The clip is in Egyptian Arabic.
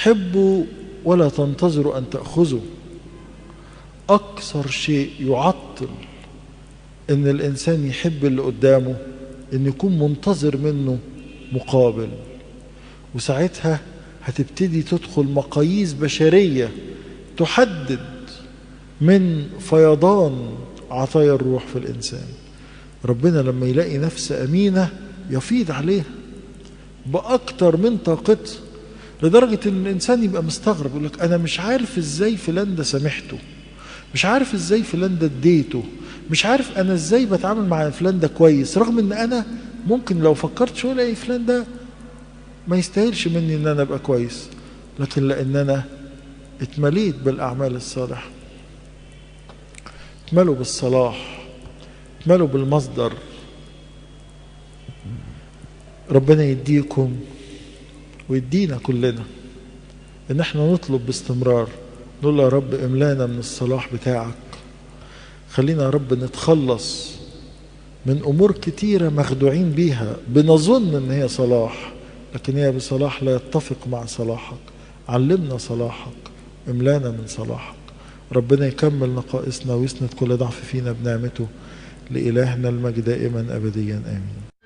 حبوا ولا تنتظروا أن تأخذوا أكثر شيء يعطل إن الإنسان يحب اللي قدامه إن يكون منتظر منه مقابل وساعتها هتبتدي تدخل مقاييس بشرية تحدد من فيضان عطايا الروح في الإنسان ربنا لما يلاقي نفس أمينة يفيض عليها بأكتر من طاقته لدرجة إن الإنسان يبقى مستغرب يقول لك أنا مش عارف إزاي فلان ده سامحته مش عارف إزاي فلان ده اديته مش عارف أنا إزاي بتعامل مع فلان ده كويس رغم إن أنا ممكن لو فكرت شوية الاقي فلان ده ما يستاهلش مني إن أنا أبقى كويس لكن لأن أنا اتمليت بالأعمال الصالحة اتملوا بالصلاح اتملوا بالمصدر ربنا يديكم ويدينا كلنا ان احنا نطلب باستمرار نقول يا رب املانا من الصلاح بتاعك خلينا يا رب نتخلص من امور كتيرة مخدوعين بيها بنظن ان هي صلاح لكن هي بصلاح لا يتفق مع صلاحك علمنا صلاحك املانا من صلاحك ربنا يكمل نقائصنا ويسند كل ضعف فينا بنعمته لإلهنا المجد دائما أبديا آمين